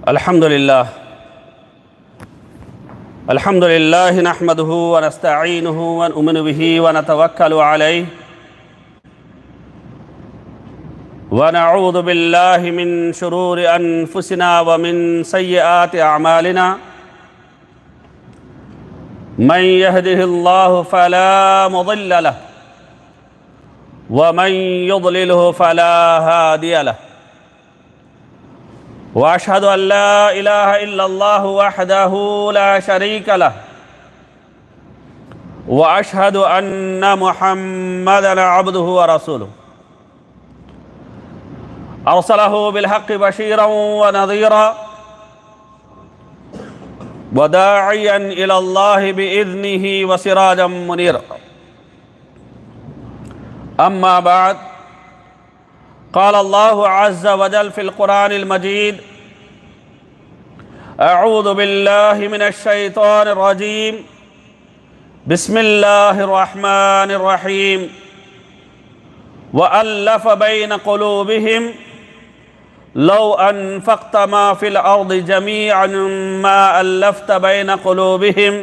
الحمد لله الحمد لله نحمده ونستعينه ونؤمن به ونتوكل عليه ونعوذ بالله من شرور انفسنا ومن سيئات اعمالنا من يهده الله فلا مضل له ومن يضلله فلا هادي له واشهد ان لا اله الا الله وحده لا شريك له واشهد ان محمدا عبده ورسوله ارسله بالحق بشيرا ونذيرا وداعيا الى الله باذنه وسراجا منيرا اما بعد قال الله عز وجل في القرآن المجيد أعوذ بالله من الشيطان الرجيم بسم الله الرحمن الرحيم وألف بين قلوبهم لو أنفقت ما في الأرض جميعا ما ألفت بين قلوبهم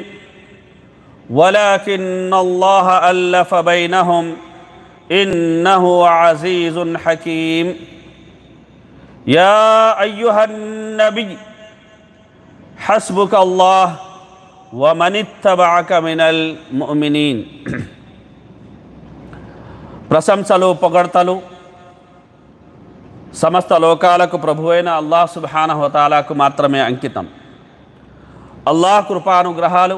ولكن الله ألف بينهم إنه عزيز حكيم يا أيها النبي حسبك الله ومن اتبعك من المؤمنين ప్రశంసలు పొగడ్తలు సమస్త లోకాలకు ప్రభువైన అల్లాహ్ సుబానహోతాలకు మాత్రమే అంకితం అల్లాహ్ కృపానుగ్రహాలు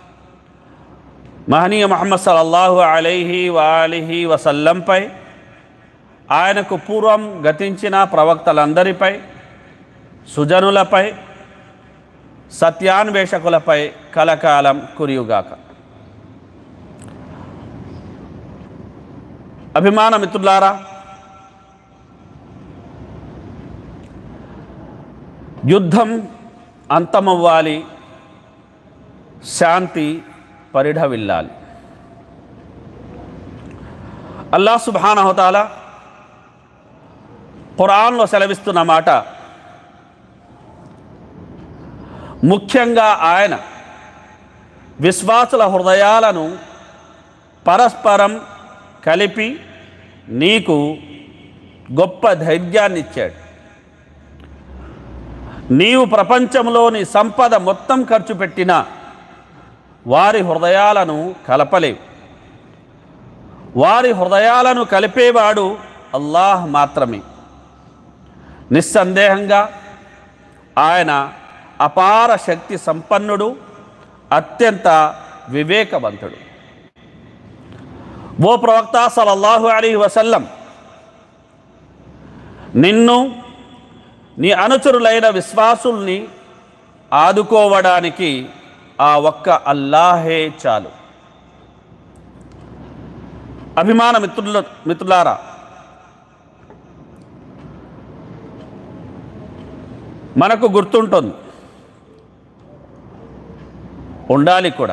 మహనీయ మహమ్మద్ సల్లల్లాహు అలైహి వాలిహి వసల్లంపై ఆయనకు పూర్వం గతించిన ప్రవక్తలందరిపై సుజనులపై సత్యాన్వేషకులపై కలకాలం కురియుగాక అభిమాన మిత్రులారా యుద్ధం అంతమవ్వాలి శాంతి పరిఢవిల్లాలి అల్లా సుబానహతాల ఖురాన్లో సెలవిస్తున్న మాట ముఖ్యంగా ఆయన విశ్వాసుల హృదయాలను పరస్పరం కలిపి నీకు గొప్ప ధైర్యాన్ని ఇచ్చాడు నీవు ప్రపంచంలోని సంపద మొత్తం ఖర్చు పెట్టినా వారి హృదయాలను కలపలేవు వారి హృదయాలను కలిపేవాడు అల్లాహ్ మాత్రమే నిస్సందేహంగా ఆయన అపార శక్తి సంపన్నుడు అత్యంత వివేకవంతుడు ఓ ప్రవక్త సలల్లాహు అలీ వసల్లం నిన్ను నీ అనుచరులైన విశ్వాసుల్ని ఆదుకోవడానికి ఆ ఒక్క అల్లాహే చాలు అభిమాన మిత్రుల మిత్రులారా మనకు గుర్తుంటుంది ఉండాలి కూడా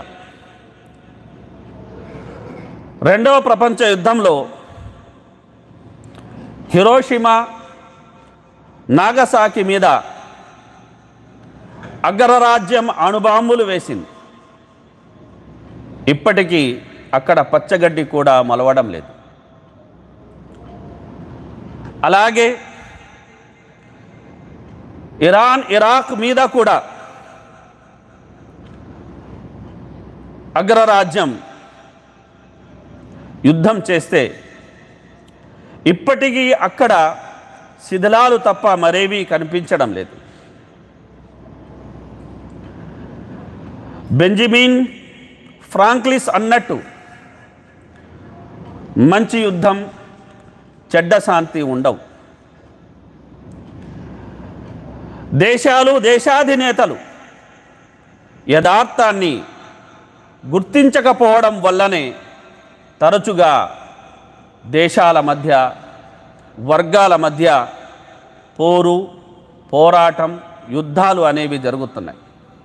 రెండవ ప్రపంచ యుద్ధంలో హిరోషిమా నాగసాకి మీద అగ్రరాజ్యం అణుబాంబులు వేసింది ఇప్పటికీ అక్కడ పచ్చగడ్డి కూడా మొలవడం లేదు అలాగే ఇరాన్ ఇరాక్ మీద కూడా అగ్రరాజ్యం యుద్ధం చేస్తే ఇప్పటికీ అక్కడ శిథిలాలు తప్ప మరేవీ కనిపించడం లేదు బెంజమిన్ ఫ్రాంక్లిస్ అన్నట్టు మంచి యుద్ధం చెడ్డ శాంతి ఉండవు దేశాలు దేశాధినేతలు యథార్థాన్ని గుర్తించకపోవడం వల్లనే తరచుగా దేశాల మధ్య వర్గాల మధ్య పోరు పోరాటం యుద్ధాలు అనేవి జరుగుతున్నాయి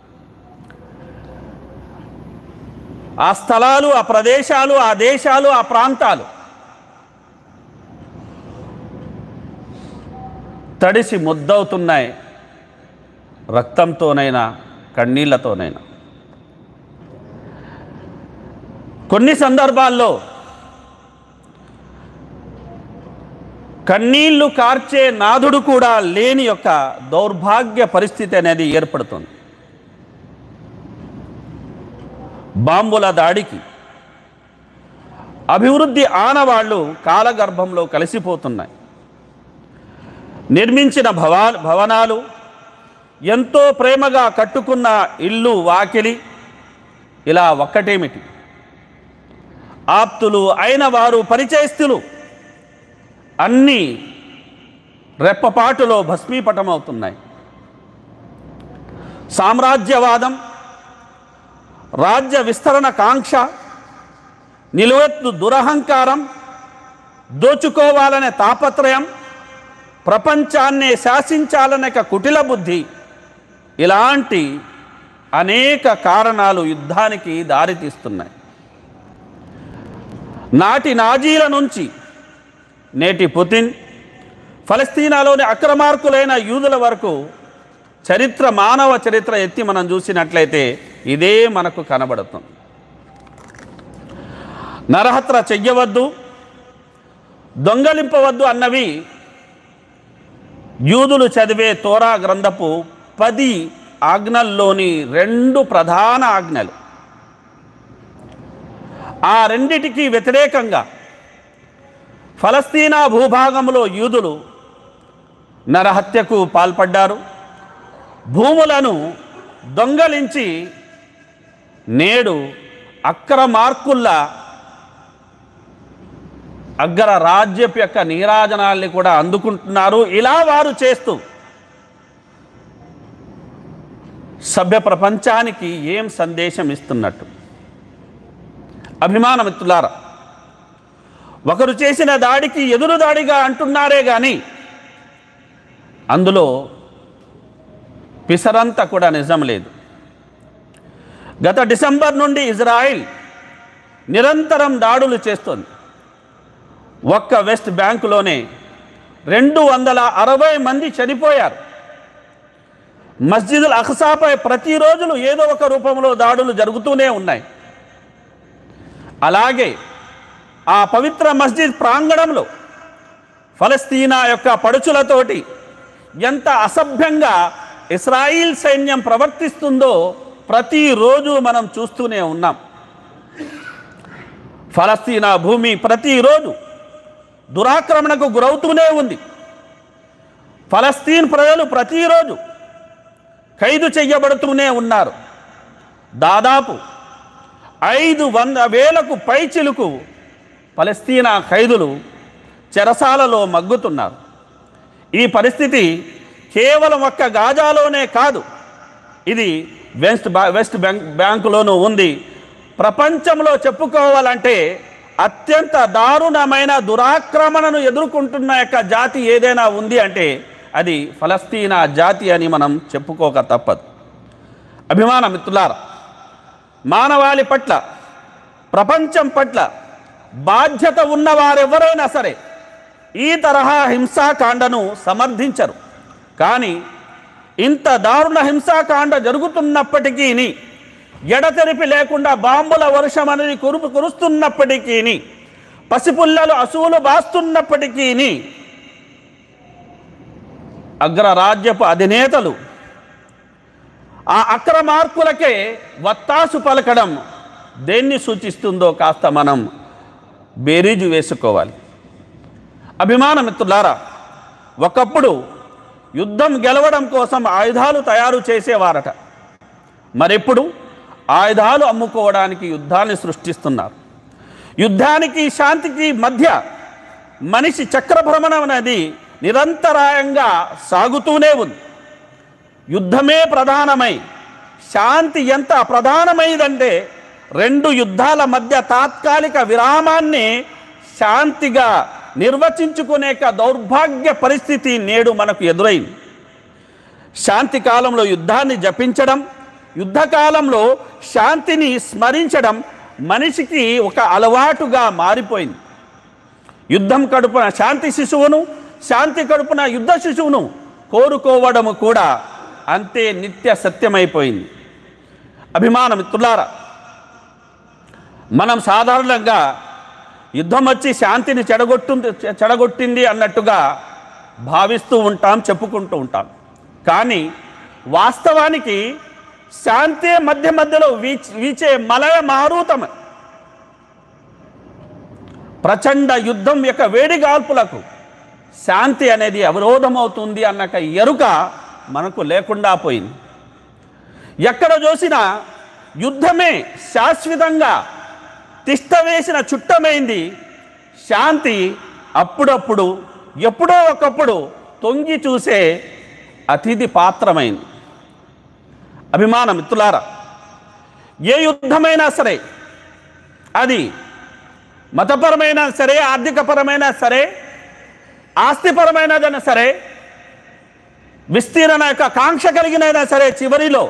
ఆ స్థలాలు ఆ ప్రదేశాలు ఆ దేశాలు ఆ ప్రాంతాలు తడిసి ముద్దవుతున్నాయి రక్తంతోనైనా కన్నీళ్లతోనైనా కొన్ని సందర్భాల్లో కన్నీళ్లు కార్చే నాథుడు కూడా లేని యొక్క దౌర్భాగ్య పరిస్థితి అనేది ఏర్పడుతుంది బాంబుల దాడికి అభివృద్ధి ఆనవాళ్లు కాలగర్భంలో కలిసిపోతున్నాయి నిర్మించిన భవా భవనాలు ఎంతో ప్రేమగా కట్టుకున్న ఇల్లు వాకిలి ఇలా ఒక్కటేమిటి ఆప్తులు అయిన వారు పరిచయస్తులు అన్నీ రెప్పపాటులో భస్మీపటమవుతున్నాయి సామ్రాజ్యవాదం రాజ్య విస్తరణ కాంక్ష నిలువెత్తు దురహంకారం దోచుకోవాలనే తాపత్రయం ప్రపంచాన్నే శాసించాలనే ఒక కుటిల బుద్ధి ఇలాంటి అనేక కారణాలు యుద్ధానికి దారితీస్తున్నాయి నాటి నాజీల నుంచి నేటి పుతిన్ ఫలస్తీనాలోని అక్రమార్కులైన యూదుల వరకు చరిత్ర మానవ చరిత్ర ఎత్తి మనం చూసినట్లయితే ఇదే మనకు కనబడుతుంది నరహత్ర చెయ్యవద్దు దొంగలింపవద్దు అన్నవి యూదులు చదివే తోరా గ్రంథపు పది ఆజ్ఞల్లోని రెండు ప్రధాన ఆజ్ఞలు ఆ రెండిటికి వ్యతిరేకంగా ఫలస్తీనా భూభాగంలో యూదులు నరహత్యకు పాల్పడ్డారు భూములను దొంగలించి నేడు అక్రమార్కుల్లా అగ్ర రాజ్యపు యొక్క నీరాజనాల్ని కూడా అందుకుంటున్నారు ఇలా వారు చేస్తూ సభ్య ప్రపంచానికి ఏం సందేశం ఇస్తున్నట్టు అభిమాన మిత్రులారా ఒకరు చేసిన దాడికి ఎదురు దాడిగా అంటున్నారే కానీ అందులో పిసరంతా కూడా నిజం లేదు గత డిసెంబర్ నుండి ఇజ్రాయిల్ నిరంతరం దాడులు చేస్తోంది ఒక్క వెస్ట్ బ్యాంకులోనే రెండు వందల అరవై మంది చనిపోయారు మస్జిదుల్ అఖసాపై ప్రతిరోజులు ఏదో ఒక రూపంలో దాడులు జరుగుతూనే ఉన్నాయి అలాగే ఆ పవిత్ర మస్జిద్ ప్రాంగణంలో ఫలస్తీనా యొక్క పడుచులతోటి ఎంత అసభ్యంగా ఇస్రాయిల్ సైన్యం ప్రవర్తిస్తుందో ప్రతిరోజు మనం చూస్తూనే ఉన్నాం ఫలస్తీనా భూమి ప్రతిరోజు దురాక్రమణకు గురవుతూనే ఉంది ఫలస్తీన్ ప్రజలు ప్రతిరోజు ఖైదు చెయ్యబడుతూనే ఉన్నారు దాదాపు ఐదు వంద వేలకు పైచిలుకు ఫలస్తీనా ఖైదులు చెరసాలలో మగ్గుతున్నారు ఈ పరిస్థితి కేవలం ఒక్క గాజాలోనే కాదు ఇది వెస్ట్ బా వెస్ట్ బ్యాంక్ బ్యాంకులోనూ ఉంది ప్రపంచంలో చెప్పుకోవాలంటే అత్యంత దారుణమైన దురాక్రమణను ఎదుర్కొంటున్న యొక్క జాతి ఏదైనా ఉంది అంటే అది ఫలస్తీనా జాతి అని మనం చెప్పుకోక తప్పదు అభిమాన మిత్రులారా మానవాళి పట్ల ప్రపంచం పట్ల బాధ్యత ఉన్న వారెవరైనా సరే ఈ తరహా హింసాకాండను సమర్థించరు కానీ ఇంత దారుణ హింసాకాండ జరుగుతున్నప్పటికీ ఎడతెరిపి లేకుండా బాంబుల వర్షం అనేది కురుపు కురుస్తున్నప్పటికీ పసిపుల్లలు అసువులు బాస్తున్నప్పటికీ అగ్రరాజ్యపు అధినేతలు ఆ అక్రమార్కులకే వత్తాసు పలకడం దేన్ని సూచిస్తుందో కాస్త మనం బేరీజు వేసుకోవాలి అభిమాన మిత్రులారా ఒకప్పుడు యుద్ధం గెలవడం కోసం ఆయుధాలు తయారు చేసేవారట మరెప్పుడు ఆయుధాలు అమ్ముకోవడానికి యుద్ధాన్ని సృష్టిస్తున్నారు యుద్ధానికి శాంతికి మధ్య మనిషి చక్రభ్రమణం అనేది నిరంతరాయంగా సాగుతూనే ఉంది యుద్ధమే ప్రధానమై శాంతి ఎంత ప్రధానమైందంటే రెండు యుద్ధాల మధ్య తాత్కాలిక విరామాన్ని శాంతిగా నిర్వచించుకునే ఒక దౌర్భాగ్య పరిస్థితి నేడు మనకు ఎదురైంది శాంతి కాలంలో యుద్ధాన్ని జపించడం యుద్ధకాలంలో శాంతిని స్మరించడం మనిషికి ఒక అలవాటుగా మారిపోయింది యుద్ధం కడుపున శాంతి శిశువును శాంతి కడుపున యుద్ధ శిశువును కోరుకోవడము కూడా అంతే నిత్య సత్యమైపోయింది అభిమాన మిత్రులారా మనం సాధారణంగా యుద్ధం వచ్చి శాంతిని చెడగొట్టు చెడగొట్టింది అన్నట్టుగా భావిస్తూ ఉంటాం చెప్పుకుంటూ ఉంటాం కానీ వాస్తవానికి శాంతి మధ్య మధ్యలో వీచ్ వీచే మలయ మారుతం ప్రచండ యుద్ధం యొక్క వేడిగాల్పులకు శాంతి అనేది అవరోధమవుతుంది అన్నక ఎరుక మనకు లేకుండా పోయింది ఎక్కడ చూసినా యుద్ధమే శాశ్వతంగా తిష్ట వేసిన చుట్టమైంది శాంతి అప్పుడప్పుడు ఎప్పుడో ఒకప్పుడు తొంగి చూసే అతిథి పాత్రమైంది అభిమాన మిత్రులారా ఏ యుద్ధమైనా సరే అది మతపరమైన సరే ఆర్థికపరమైన సరే ఆస్తిపరమైనదైనా సరే విస్తీర్ణ యొక్క కాంక్ష కలిగినైనా సరే చివరిలో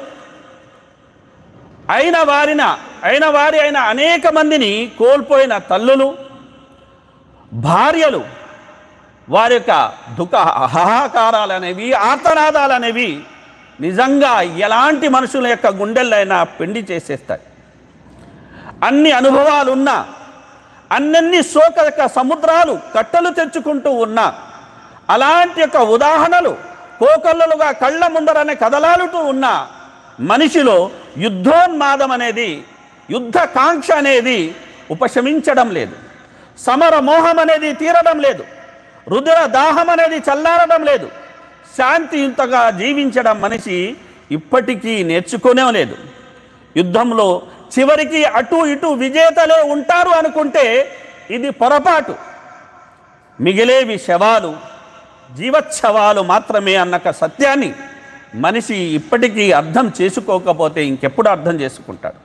అయిన వారిన అయిన వారి అయిన అనేక మందిని కోల్పోయిన తల్లులు భార్యలు వారి యొక్క దుఃఖ హాహాకారాలు అనేవి ఆర్తనాదాలు అనేవి నిజంగా ఎలాంటి మనుషుల యొక్క గుండెలైనా పిండి చేసేస్తాయి అన్ని అనుభవాలు ఉన్నా అన్నన్ని శోక యొక్క సముద్రాలు కట్టలు తెచ్చుకుంటూ ఉన్నా అలాంటి యొక్క ఉదాహరణలు కోకల్లలుగా కళ్ళ ముందరనే కదలాలుతూ ఉన్న మనిషిలో యుద్ధోన్మాదం అనేది యుద్ధ కాంక్ష అనేది ఉపశమించడం లేదు సమర మోహం అనేది తీరడం లేదు రుద్ర దాహం అనేది చల్లారడం లేదు శాంతియుతంగా జీవించడం మనిషి ఇప్పటికీ నేర్చుకునే లేదు యుద్ధంలో చివరికి అటు ఇటు విజేతలే ఉంటారు అనుకుంటే ఇది పొరపాటు మిగిలేవి శవాలు జీవచ్ఛవాలు మాత్రమే అన్నక సత్యాన్ని మనిషి ఇప్పటికీ అర్థం చేసుకోకపోతే ఇంకెప్పుడు అర్థం చేసుకుంటాడు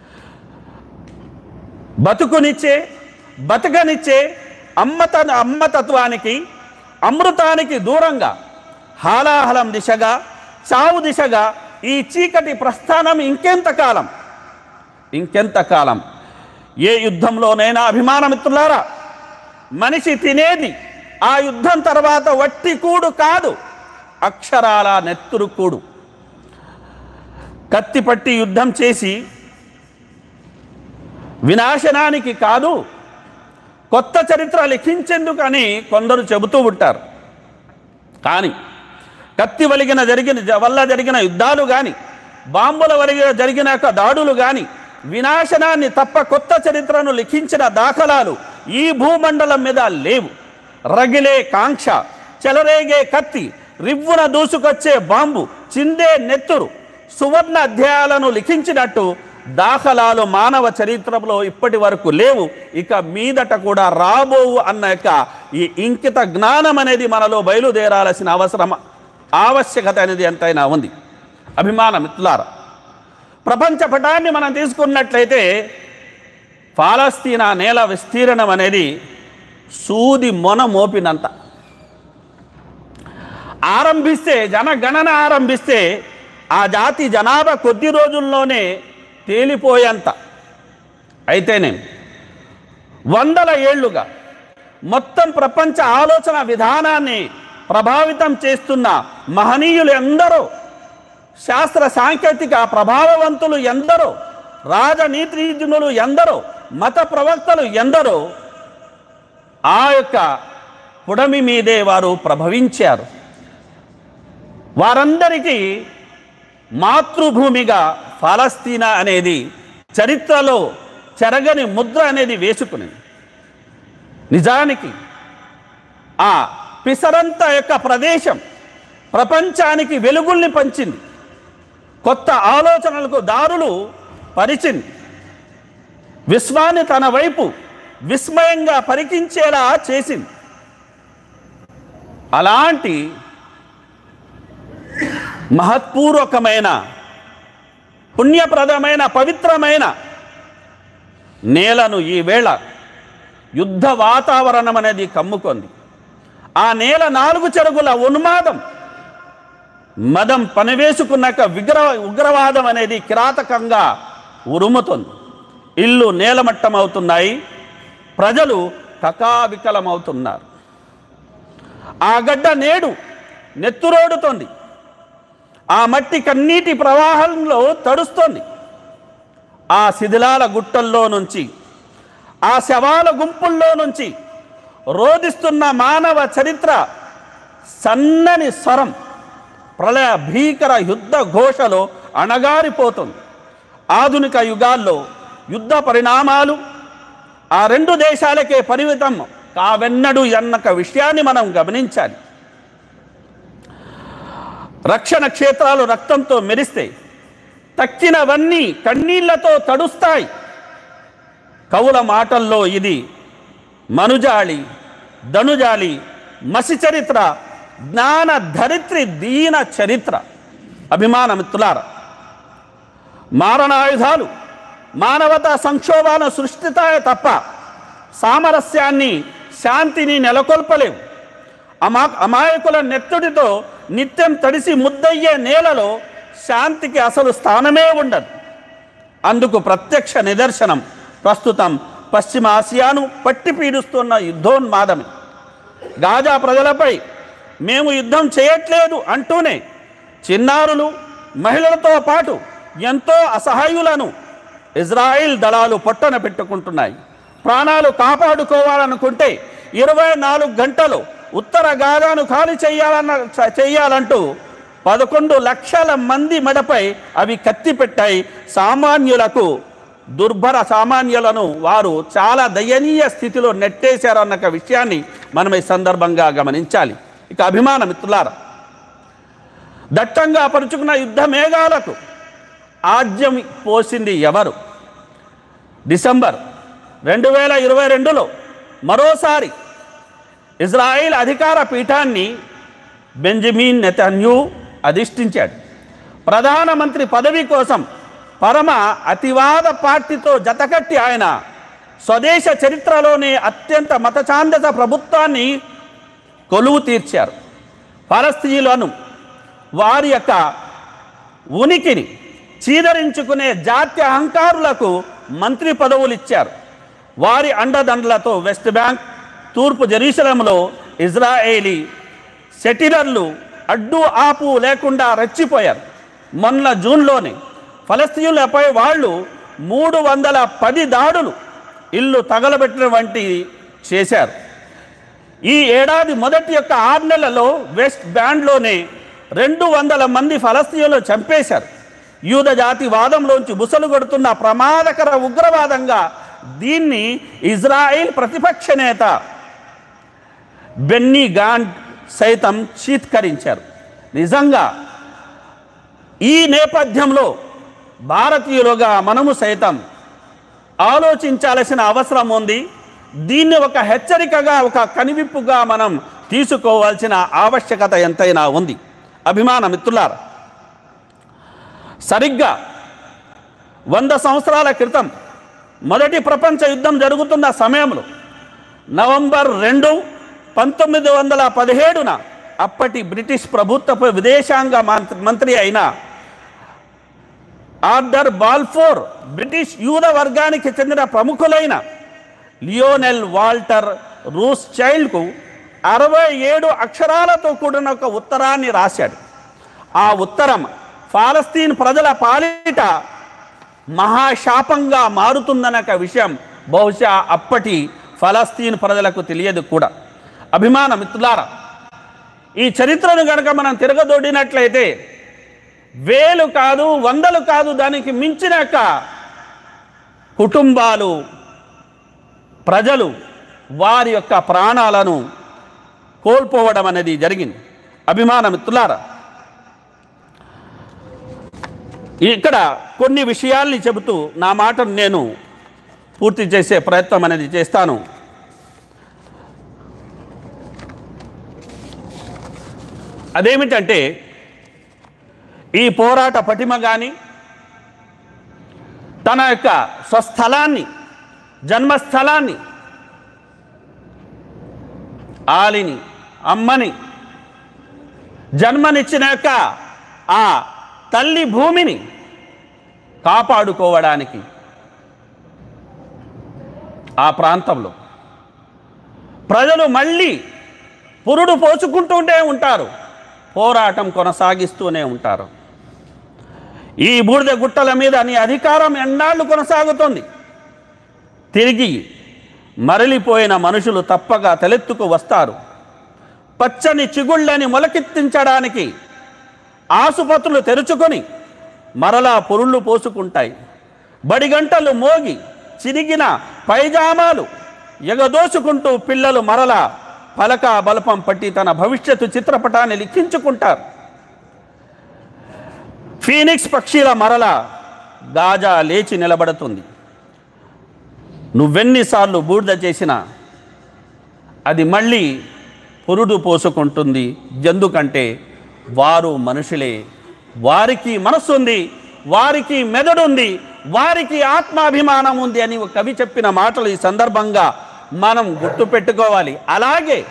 బతుకునిచ్చే బతకనిచ్చే అమ్మత అమ్మతత్వానికి అమృతానికి దూరంగా హాలాహలం దిశగా చావు దిశగా ఈ చీకటి ప్రస్థానం ఇంకెంతకాలం ఇంకెంతకాలం ఏ యుద్ధంలోనైనా అభిమానమిత్రులారా మనిషి తినేది ఆ యుద్ధం తర్వాత వట్టి కూడు కాదు అక్షరాల నెత్తురు కూడు కత్తి పట్టి యుద్ధం చేసి వినాశనానికి కాదు కొత్త చరిత్ర లిఖించేందుకని కొందరు చెబుతూ ఉంటారు కానీ కత్తి వలిగిన జరిగిన జ- వల్ల జరిగిన యుద్ధాలు కానీ బాంబుల వలిగిన జరిగిన యొక్క దాడులు కానీ వినాశనాన్ని తప్ప కొత్త చరిత్రను లిఖించిన దాఖలాలు ఈ భూమండలం మీద లేవు రగిలే కాంక్ష చెలరేగే కత్తి రివ్వున దూసుకొచ్చే బాంబు చిందే నెత్తురు సువర్ణ అధ్యాయాలను లిఖించినట్టు దాఖలాలు మానవ చరిత్రలో ఇప్పటి వరకు లేవు ఇక మీదట కూడా రాబోవు అన్న యొక్క ఈ ఇంకిత జ్ఞానం అనేది మనలో బయలుదేరాల్సిన అవసరం ఆవశ్యకత అనేది ఎంతైనా ఉంది అభిమాన మిత్రులారా ప్రపంచ పటాన్ని మనం తీసుకున్నట్లయితే పాలస్తీనా నేల విస్తీర్ణం అనేది సూది మొన మోపినంత ఆరంభిస్తే జనగణన ఆరంభిస్తే ఆ జాతి జనాభా కొద్ది రోజుల్లోనే తేలిపోయేంత అయితేనే వందల ఏళ్లుగా మొత్తం ప్రపంచ ఆలోచన విధానాన్ని ప్రభావితం చేస్తున్న మహనీయులు ఎందరో శాస్త్ర సాంకేతిక ప్రభావవంతులు ఎందరో రాజనీతిజ్ఞులు ఎందరో మత ప్రవక్తలు ఎందరో ఆ యొక్క పుడమి మీదే వారు ప్రభవించారు వారందరికీ మాతృభూమిగా ఫలస్తీనా అనేది చరిత్రలో చెరగని ముద్ర అనేది వేసుకునింది నిజానికి ఆ పిసరంత యొక్క ప్రదేశం ప్రపంచానికి వెలుగుల్ని పంచింది కొత్త ఆలోచనలకు దారులు పరిచింది విశ్వాన్ని తన వైపు విస్మయంగా పరికించేలా చేసింది అలాంటి మహత్పూర్వకమైన పుణ్యప్రదమైన పవిత్రమైన నేలను ఈ వేళ యుద్ధ వాతావరణం అనేది కమ్ముకుంది ఆ నేల నాలుగు చెరుగుల ఉన్మాదం మదం పనివేసుకున్నాక విగ్ర ఉగ్రవాదం అనేది కిరాతకంగా ఉరుముతుంది ఇల్లు నేలమట్టం అవుతున్నాయి ప్రజలు కకావికలమవుతున్నారు ఆ గడ్డ నేడు నెత్తురోడుతోంది ఆ మట్టి కన్నీటి ప్రవాహంలో తడుస్తోంది ఆ శిథిలాల గుట్టల్లో నుంచి ఆ శవాల గుంపుల్లో నుంచి రోధిస్తున్న మానవ చరిత్ర సన్నని స్వరం ప్రళయ భీకర యుద్ధ ఘోషలో అణగారిపోతుంది ఆధునిక యుగాల్లో యుద్ధ పరిణామాలు ఆ రెండు దేశాలకే పరిమితం కావెన్నడు అన్నక విషయాన్ని మనం గమనించాలి రక్షణ క్షేత్రాలు రక్తంతో మెరిస్తే తక్కినవన్నీ కన్నీళ్లతో తడుస్తాయి కవుల మాటల్లో ఇది మనుజాళి ధనుజాలి మసి చరిత్ర జ్ఞాన ధరిత్రి దీన చరిత్ర అభిమానమిత్రులార మారణాయుధాలు మానవతా సంక్షోభాలను సృష్టితాయే తప్ప సామరస్యాన్ని శాంతిని నెలకొల్పలేవు అమా అమాయకుల నెత్తుడితో నిత్యం తడిసి ముద్దయ్యే నేలలో శాంతికి అసలు స్థానమే ఉండదు అందుకు ప్రత్యక్ష నిదర్శనం ప్రస్తుతం పశ్చిమ ఆసియాను పట్టి పీడిస్తున్న యుద్ధోన్మాదమే గాజా ప్రజలపై మేము యుద్ధం చేయట్లేదు అంటూనే చిన్నారులు మహిళలతో పాటు ఎంతో అసహాయులను ఇజ్రాయిల్ దళాలు పొట్టన పెట్టుకుంటున్నాయి ప్రాణాలు కాపాడుకోవాలనుకుంటే ఇరవై నాలుగు గంటలు ఉత్తర గాజాను ఖాళీ చేయాలన్న చ- చేయాలంటూ పదకొండు లక్షల మంది మెడపై అవి కత్తి పెట్టాయి సామాన్యులకు దుర్భర సామాన్యులను వారు చాలా దయనీయ స్థితిలో నెట్టేశారన్న ఒక విషయాన్ని మనం ఈ సందర్భంగా గమనించాలి ఇక అభిమాన మిత్రులారా దట్టంగా పరుచుకున్న యుద్ధ మేఘాలకు ఆజ్యం పోసింది ఎవరు డిసెంబర్ రెండు వేల ఇరవై రెండులో మరోసారి ఇజ్రాయిల్ అధికార పీఠాన్ని బెంజమిన్ నెతన్యూ అధిష్ఠించాడు ప్రధానమంత్రి పదవి కోసం పరమ అతివాద పార్టీతో జతకట్టి ఆయన స్వదేశ చరిత్రలోనే అత్యంత మతచాందస ప్రభుత్వాన్ని కొలువు తీర్చారు ఫలస్తీయులను వారి యొక్క ఉనికిని చీదరించుకునే జాత్య అహంకారులకు మంత్రి పదవులు ఇచ్చారు వారి అండదండలతో వెస్ట్ బ్యాంక్ తూర్పు జెరూసలంలో ఇజ్రాయేలీ సెటిలర్లు అడ్డు ఆపు లేకుండా రెచ్చిపోయారు మొన్న జూన్లోనే ఫలస్తీనులపై వాళ్ళు మూడు వందల పది దాడులు ఇల్లు తగలబెట్టిన వంటి చేశారు ఈ ఏడాది మొదటి యొక్క ఆరు నెలలో వెస్ట్ బ్యాండ్లోనే రెండు వందల మంది ఫలస్తీయులు చంపేశారు యూద జాతి వాదంలోంచి బుసలు కొడుతున్న ప్రమాదకర ఉగ్రవాదంగా దీన్ని ఇజ్రాయిల్ ప్రతిపక్ష నేత బెన్నీ గాండ్ సైతం చీత్కరించారు నిజంగా ఈ నేపథ్యంలో భారతీయులుగా మనము సైతం ఆలోచించాల్సిన అవసరం ఉంది దీన్ని ఒక హెచ్చరికగా ఒక కనివిప్పుగా మనం తీసుకోవాల్సిన ఆవశ్యకత ఎంతైనా ఉంది అభిమాన మిత్రులారా సరిగ్గా వంద సంవత్సరాల క్రితం మొదటి ప్రపంచ యుద్ధం జరుగుతున్న సమయంలో నవంబర్ రెండు పంతొమ్మిది వందల పదిహేడున అప్పటి బ్రిటిష్ ప్రభుత్వపు విదేశాంగ మంత్రి మంత్రి అయిన ఆర్డర్ బాల్ఫోర్ బ్రిటిష్ యూద వర్గానికి చెందిన ప్రముఖులైన లియోనెల్ వాల్టర్ రూస్ చైల్డ్కు అరవై ఏడు అక్షరాలతో కూడిన ఒక ఉత్తరాన్ని రాశాడు ఆ ఉత్తరం ఫాలస్తీన్ ప్రజల పాలిట మహాశాపంగా మారుతుందన్న ఒక విషయం బహుశా అప్పటి ఫలస్తీన్ ప్రజలకు తెలియదు కూడా అభిమాన మిత్రులారా ఈ చరిత్రను గనక మనం తిరగదొడినట్లయితే వేలు కాదు వందలు కాదు దానికి మించినాక కుటుంబాలు ప్రజలు వారి యొక్క ప్రాణాలను కోల్పోవడం అనేది జరిగింది అభిమాన మిత్రులారా ఇక్కడ కొన్ని విషయాల్ని చెబుతూ నా మాటను నేను పూర్తి చేసే ప్రయత్నం అనేది చేస్తాను అదేమిటంటే ఈ పోరాట పటిమ కానీ తన యొక్క స్వస్థలాన్ని జన్మస్థలాన్ని ఆలిని అమ్మని జన్మనిచ్చిన యొక్క ఆ తల్లి భూమిని కాపాడుకోవడానికి ఆ ప్రాంతంలో ప్రజలు మళ్ళీ పురుడు పోసుకుంటూనే ఉంటారు పోరాటం కొనసాగిస్తూనే ఉంటారు ఈ బూడిద గుట్టల మీద నీ అధికారం ఎన్నాళ్ళు కొనసాగుతుంది తిరిగి మరలిపోయిన మనుషులు తప్పక తలెత్తుకు వస్తారు పచ్చని చిగుళ్ళని మొలకెత్తించడానికి ఆసుపత్రులు తెరుచుకొని మరలా పొరుళ్ళు పోసుకుంటాయి బడిగంటలు మోగి చిరిగిన పైజామాలు ఎగదోసుకుంటూ పిల్లలు మరలా పలక బలపం పట్టి తన భవిష్యత్తు చిత్రపటాన్ని లిఖించుకుంటారు ఫీనిక్స్ పక్షిల మరల గాజా లేచి నిలబడుతుంది నువ్వెన్నిసార్లు బూడిద చేసినా అది మళ్ళీ పురుడు పోసుకుంటుంది ఎందుకంటే వారు మనుషులే వారికి మనస్సు ఉంది వారికి మెదడుంది వారికి ఆత్మాభిమానం ఉంది అని ఒక కవి చెప్పిన మాటలు ఈ సందర్భంగా మనం గుర్తుపెట్టుకోవాలి అలాగే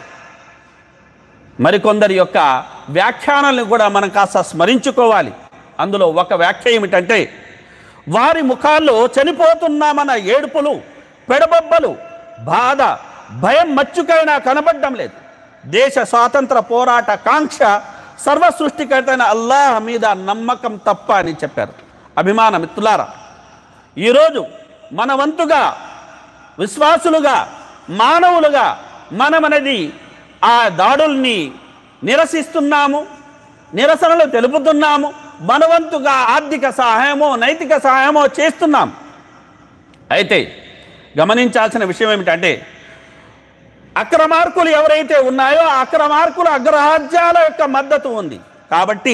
మరికొందరి యొక్క వ్యాఖ్యానాలను కూడా మనం కాస్త స్మరించుకోవాలి అందులో ఒక వ్యాఖ్య ఏమిటంటే వారి ముఖాల్లో చనిపోతున్నామన్న ఏడుపులు పెడబొబ్బలు బాధ భయం మచ్చుకైనా కనబడడం లేదు దేశ స్వాతంత్ర పోరాట కాంక్ష సర్వ సృష్టికర్తైన అల్లాహ్ మీద నమ్మకం తప్ప అని చెప్పారు అభిమాన మిత్రులారా ఈరోజు మన వంతుగా విశ్వాసులుగా మానవులుగా మనమనేది ఆ దాడుల్ని నిరసిస్తున్నాము నిరసనలు తెలుపుతున్నాము మనవంతుగా ఆర్థిక సహాయమో నైతిక సహాయమో చేస్తున్నాం అయితే గమనించాల్సిన విషయం ఏమిటంటే అక్రమార్కులు ఎవరైతే ఉన్నాయో ఆ అక్రమార్కుల అగ్రరాజ్యాల యొక్క మద్దతు ఉంది కాబట్టి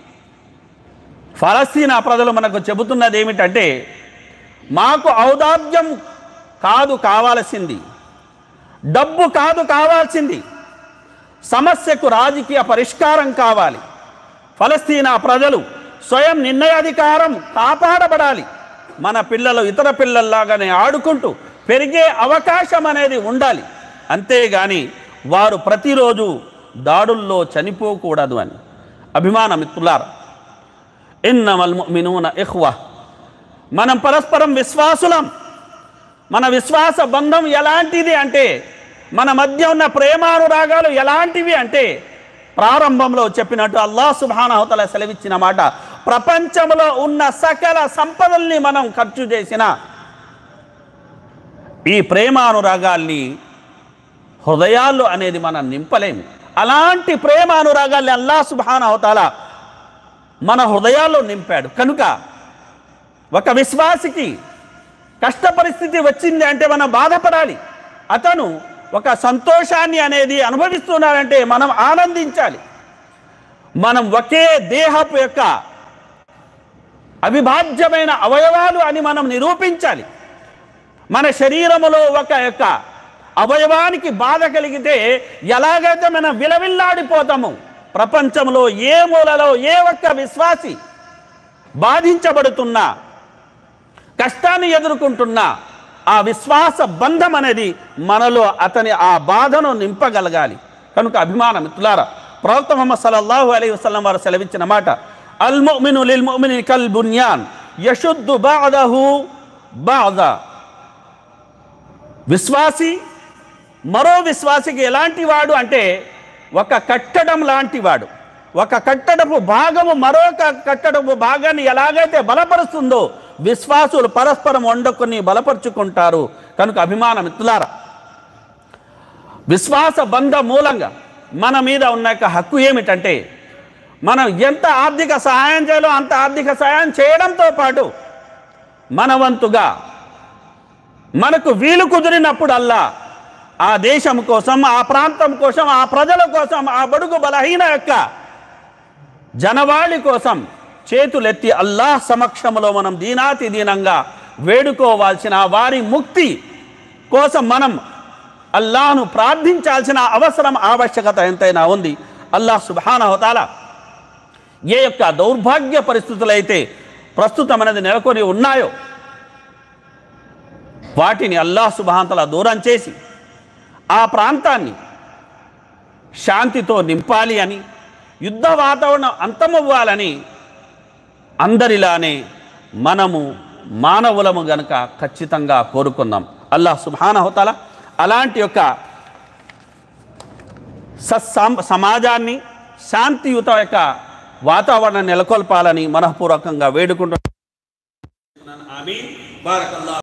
ఫలస్తీనా ప్రజలు మనకు చెబుతున్నది ఏమిటంటే మాకు ఔదార్యం కాదు కావాల్సింది డబ్బు కాదు కావాల్సింది సమస్యకు రాజకీయ పరిష్కారం కావాలి ఫలస్తీనా ప్రజలు స్వయం నిర్ణయాధికారం కాపాడబడాలి మన పిల్లలు ఇతర పిల్లల్లాగానే ఆడుకుంటూ పెరిగే అవకాశం అనేది ఉండాలి అంతేగాని వారు ప్రతిరోజు దాడుల్లో చనిపోకూడదు అని అభిమాన మిత్రులారా ఇన్నమల్ ముమినూన ఇహ్వా మనం పరస్పరం విశ్వాసులం మన విశ్వాస బంధం ఎలాంటిది అంటే మన మధ్య ఉన్న ప్రేమానురాగాలు ఎలాంటివి అంటే ప్రారంభంలో చెప్పినట్టు అల్లాహ్ సుబ్హానహుతల సెలవిచ్చిన మాట ప్రపంచంలో ఉన్న సకల సంపదల్ని మనం ఖర్చు చేసిన ఈ ప్రేమానురాగాల్ని హృదయాల్లో అనేది మనం నింపలేము అలాంటి ప్రేమానురాగాల్ని అల్లాహ్ సుబ్హానహుతాల మన హృదయాల్లో నింపాడు కనుక ఒక విశ్వాసికి కష్ట పరిస్థితి వచ్చింది అంటే మనం బాధపడాలి అతను ఒక సంతోషాన్ని అనేది అనుభవిస్తున్నాడంటే మనం ఆనందించాలి మనం ఒకే దేహపు యొక్క అవిభాజ్యమైన అవయవాలు అని మనం నిరూపించాలి మన శరీరములో ఒక యొక్క అవయవానికి బాధ కలిగితే ఎలాగైతే మనం విలవిల్లాడిపోతాము ప్రపంచంలో ఏ మూలలో ఏ ఒక్క విశ్వాసి బాధించబడుతున్నా కష్టాన్ని ఎదుర్కొంటున్నా ఆ విశ్వాస బంధం అనేది మనలో అతని ఆ బాధను నింపగలగాలి కనుక అభిమాన మిత్రులారా ప్రవక్త ముహమ్మద్ సల్లల్లాహు అలైహి వసల్లం వారు సెలవిచ్చిన మాట అల్ ముమిను లిల్ ముమిని కల్ బున్యాన్ యశుద్దు బాదహు బాద విశ్వాసి మరో విశ్వాసికి ఎలాంటి వాడు అంటే ఒక కట్టడం లాంటి వాడు ఒక కట్టడపు భాగము మరొక కట్టడపు భాగాన్ని ఎలాగైతే బలపరుస్తుందో విశ్వాసులు పరస్పరం వండుకొని బలపరుచుకుంటారు కనుక అభిమాన మిత్రులారా విశ్వాస బంధ మూలంగా మన మీద ఉన్న యొక్క హక్కు ఏమిటంటే మనం ఎంత ఆర్థిక సహాయం చేయాలో అంత ఆర్థిక సహాయం చేయడంతో పాటు మన వంతుగా మనకు వీలు కుదిరినప్పుడల్లా ఆ దేశం కోసం ఆ ప్రాంతం కోసం ఆ ప్రజల కోసం ఆ బడుగు బలహీన యొక్క జనవాళి కోసం చేతులెత్తి అల్లాహ్ సమక్షంలో మనం దీనాతి దీనంగా వేడుకోవాల్సిన వారి ముక్తి కోసం మనం అల్లాహను ప్రార్థించాల్సిన అవసరం ఆవశ్యకత ఎంతైనా ఉంది అల్లాహ్ సుబానహతాల ఏ యొక్క దౌర్భాగ్య పరిస్థితులైతే ప్రస్తుతం అనేది నెలకొని ఉన్నాయో వాటిని అల్లాహ్ సుబాంతల దూరం చేసి ఆ ప్రాంతాన్ని శాంతితో నింపాలి అని యుద్ధ వాతావరణం అంతమవ్వాలని అందరిలానే మనము మానవులము గనక ఖచ్చితంగా కోరుకుందాం అల్లాహ్ సుబానహతల అలాంటి యొక్క సత్సం సమాజాన్ని శాంతియుత యొక్క వాతావరణం నెలకొల్పాలని మనఃపూర్వకంగా వేడుకుంటున్నాను ఆమీన్. బారకల్లాహు